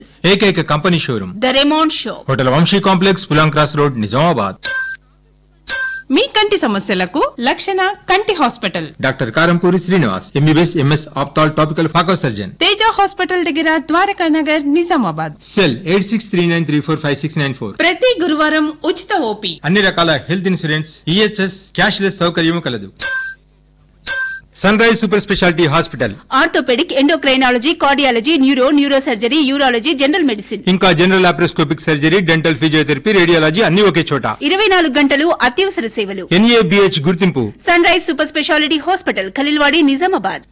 ఏకైక company showroom the Raymond shop hotel Vamshi complex Pulang cross road Nizamabad మీ కంటి సమస్యలకు లక్షణ కంటి hospital doctor Karampuri Srinivas MBBS MS ophthal topical phaco surgeon Teja hospital దగ్గర Dwaraka Nagar Nizamabad cell eight six three nine three four five six nine four ప్రతి గురువారం ఉచిత OP అన్ని రకాల హెల్త్ ఇన్సూరెన్స్ ఈహెచ్ఎస్ క్యాష్లెస్ సౌకర్యము కలదు Sunrise super speciality hospital orthopaedic endocrinology cardiology neuro neuro surgery urology general medicine ఇంకా general laparoscopic surgery dental physiotherapy radiology అన్ని ఒకే చోట ఇరవై నాలుగు గంటలు అత్యవసర సేవలు ఎన్ఏబిహెచ్ గుర్తింపు Sunrise super speciality hospital Khaleelwadi Nizamabad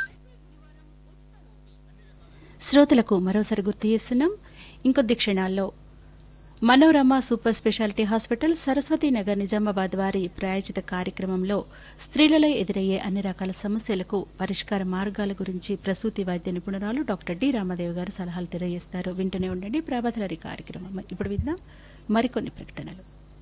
శ్రోతలకు మరోసారి గుర్తు చేస్తున్నాం ఇంకొద్ది క్షణాల్లో Manorama super speciality hospital Saraswati Nagar Nizamabad వారి ప్రాయోజిత కార్యక్రమంలో స్త్రీలలో ఎదురయ్యే అన్ని రకాల సమస్యలకు పరిష్కార మార్గాల గురించి ప్రసూతి వైద్య నిపుణురాలు డాక్టర్ డి రామదేవ్ గారు సలహాలు తెలియజేస్తారు వింటూనే ఉండండి ప్రభాతలరి కార్యక్రమం ఇప్పుడు విందాం మరికొన్ని ప్రకటనలు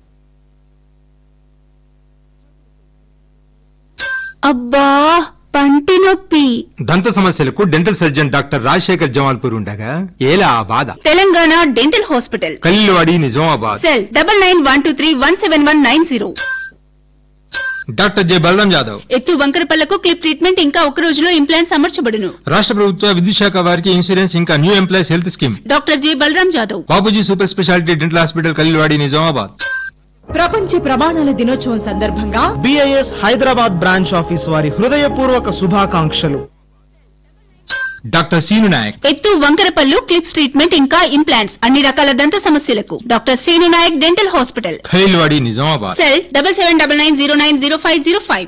అబ్బా పంటి నొప్పి దంత సమస్యలకు dental surgeon doctor Rajasekhar Jamalpur ఉండగా ఏలా ఆ బాధ Telangana dental hospital Kalliwadi Nizamabad cell double nine one two three one seven one nine zero doctor J Balaram Jadhav ఎత్తు వంకరపల్లకు క్లిప్ ట్రీట్మెంట్ ఇంకా ఒక రోజులో ఇంప్లాంట్స్ అమర్చబడును రాష్ట్ర ప్రభుత్వ విద్యుత్ శాఖ వారికి ఇన్సూరెన్స్ ఇంకా new employees health scheme doctor J Balaram Jadhav Babuji super speciality dental hospital Kalliwadi Nizamabad ప్రపంచ ప్రమాణాల దినోత్సవం సందర్భంగా బిఐఎస్ హైదరాబాద్ బ్రాంచ్ ఆఫీస్ వారి హృదయపూర్వక శుభాకాంక్షలు డాక్టర్ సీను నాయక్ ఎత్తు వంకరపల్లు క్లిప్స్ ట్రీట్మెంట్ ఇంకా ఇంప్లాంట్స్ అన్ని రకాల దంత సమస్యలకు doctor Seenu Nayak dental hospital Khaleelwadi Nizamabad cell double seven double nine zero nine zero five zero five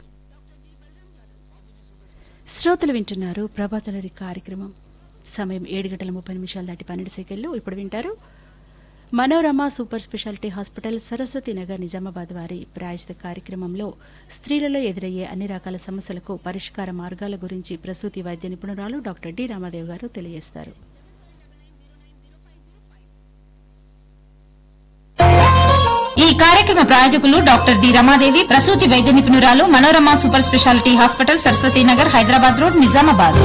శ్రోతలు వింటున్నారు ప్రభాతలరి కార్యక్రమం సమయం ఏడు గంటల ముప్పై నిమిషాలు దాటి పన్నెండు సెకండ్లు ఇప్పుడు వింటారు Manorama super speciality hospital Saraswati Nagar Nizamabad వారి ప్రాయశ్చిత కార్యక్రమంలో స్త్రీలలో ఎదురయ్యే అన్ని రకాల సమస్యలకు పరిష్కార మార్గాల గురించి ప్రసూతి వైద్య నిపుణురాలు డాక్టర్ డి రామాదేవ్ గారు తెలియజేస్తారు ఈ కార్యక్రమ ప్రాయోజకులు డాక్టర్ డి రమాదేవి ప్రసూతి వైద్య నిపుణురాలు Manorama super speciality hospital Saraswati Nagar Hyderabad road Nizamabad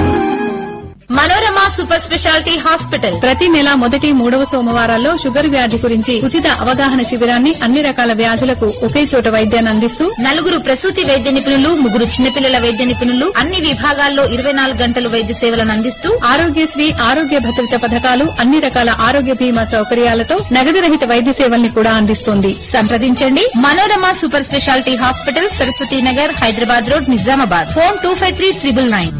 Manorama super speciality hospital ప్రతి నెల మొదటి మూడవ సోమవారాల్లో షుగర్ వ్యాధి గురించి ఉచిత అవగాహన శిబిరాన్ని అన్ని రకాల వ్యాధులకు ఒకే చోట వైద్యాన్ని అందిస్తూ నలుగురు ప్రసూతి వైద్య నిపుణులు ముగ్గురు చిన్నపిల్లల వైద్య నిపుణులు అన్ని విభాగాల్లో ఇరవై నాలుగు గంటలు వైద్య సేవలను అందిస్తూ ఆరోగ్యశ్రీ ఆరోగ్య భద్రత పథకాలు అన్ని రకాల ఆరోగ్య బీమా సౌకర్యాలతో నగదు రహిత వైద్య సేవల్ని కూడా అందిస్తోంది సంప్రదించండి Manorama super speciality hospital Saraswati Nagar Hyderabad road Nizamabad phone two five three triple nine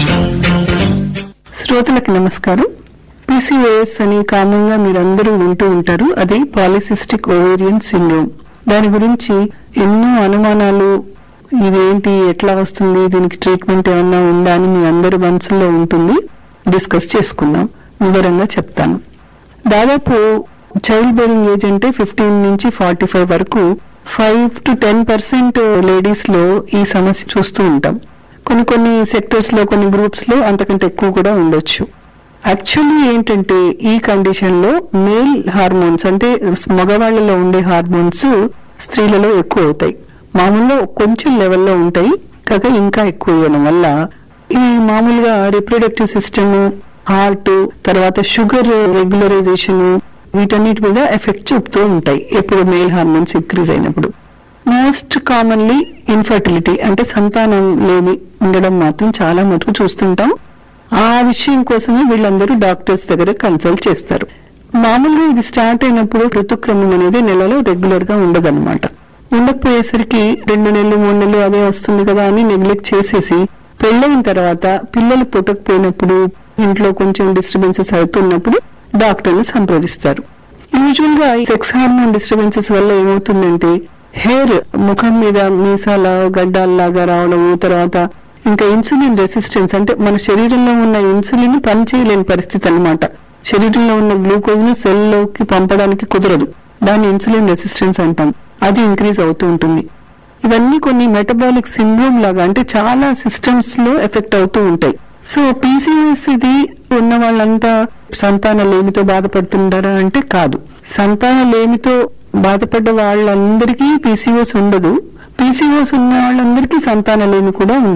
శ్రోతలకు నమస్కారం పీసీఓఎస్ అని కామన్ గా మీరందరూ వింటూ ఉంటారు అది పాలిసిస్టిక్ ఓవేరియన్ సిండ్రోమ్ దాని గురించి ఎన్నో అనుమానాలు ఇదేంటి ఎట్లా వస్తుంది దీనికి ట్రీట్మెంట్ ఏమన్నా ఉందా అని మీ అందరి మనసులో ఉంటుంది డిస్కస్ చేసుకుందాం వివరంగా చెప్తాను దాదాపు చైల్డ్ బేరింగ్ ఏజ్ అంటే ఫిఫ్టీన్ నుంచి ఫార్టీ ఫైవ్ వరకు five to ten percent ladies లో ఈ సమస్య చూస్తూ ఉంటాం కొన్ని కొన్ని సెక్టర్స్ లో కొన్ని గ్రూప్స్ లో అంతకంటే ఎక్కువ కూడా ఉండొచ్చు యాక్చువల్లీ ఏంటంటే ఈ కండిషన్ లో మేల్ హార్మోన్స్ అంటే మగవాళ్ళలో ఉండే హార్మోన్స్ స్త్రీలలో ఎక్కువ అవుతాయి మామూలుగా కొంచెం లెవెల్లో ఉంటాయి కాక ఇంకా ఎక్కువ ఇవ్వడం వల్ల ఇది మామూలుగా రిప్రొడక్టివ్ సిస్టమ్ హార్ట్ తర్వాత షుగర్ రెగ్యులరైజేషన్ వీటన్నిటి మీద ఎఫెక్ట్ చూపుతూ ఉంటాయి ఎప్పుడు మేల్ హార్మోన్స్ ఇంక్రీజ్ అయినప్పుడు మోస్ట్ కామన్లీ ఇన్ఫర్టిలిటీ అంటే సంతానం లేని ఉండడం మాత్రం చాలా మటుకు చూస్తుంటాం ఆ విషయం కోసమే వీళ్ళందరూ డాక్టర్స్ దగ్గర కన్సల్ట్ చేస్తారు మామూలుగా ఇది స్టార్ట్ అయినప్పుడు ఋతుక్రమం అనేది నెలలో రెగ్యులర్ గా ఉండదన్నమాట ఉండకపోయేసరికి రెండు నెలలు మూడు నెలలు అదే వస్తుంది కదా అని నెగ్లెక్ట్ చేసేసి పెళ్ళైన తర్వాత పిల్లలు పుట్టకపోయినప్పుడు ఇంట్లో కొంచెం డిస్టర్బెన్సెస్ అవుతున్నప్పుడు డాక్టర్ని సంప్రదిస్తారు యూజువల్ గా సెక్స్ హార్మోన్ డిస్టర్బెన్సెస్ వల్ల ఏమవుతుందంటే హెయిర్ ముఖం మీద మీసాల గడ్డాల్లాగా రావడం తర్వాత ఇంకా ఇన్సులిన్ రెసిస్టెన్స్ అంటే మన శరీరంలో ఉన్న ఇన్సులిన్ పనిచేయలేని పరిస్థితి అన్నమాట శరీరంలో ఉన్న గ్లూకోజ్ ను సెల్ లోకి పంపడానికి కుదరదు దాన్ని ఇన్సులిన్ రెసిస్టెన్స్ అంటాం అది ఇంక్రీజ్ అవుతూ ఉంటుంది ఇవన్నీ కొన్ని మెటబాలిక్ సిండ్రోమ్ లాగా అంటే చాలా సిస్టమ్స్ లో ఎఫెక్ట్ అవుతూ ఉంటాయి సో పీసీఎస్ ఇది ఉన్న వాళ్ళంతా సంతాన లేమితో బాధపడుతుంటారా అంటే కాదు సంతాన లేమితో బాధపడ్డ వాళ్ళందరికీ పీసీఓస్ ఉండదు పీసీఓస్ ఉన్న వాళ్ళందరికీ సంతాన లేమి కూడా ఉండదు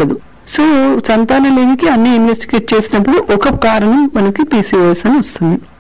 సో సంతానలేమికి అన్ని ఇన్వెస్టిగేట్ చేసినప్పుడు ఒక కారణం మనకి పీసీఓఎస్ అని వస్తుంది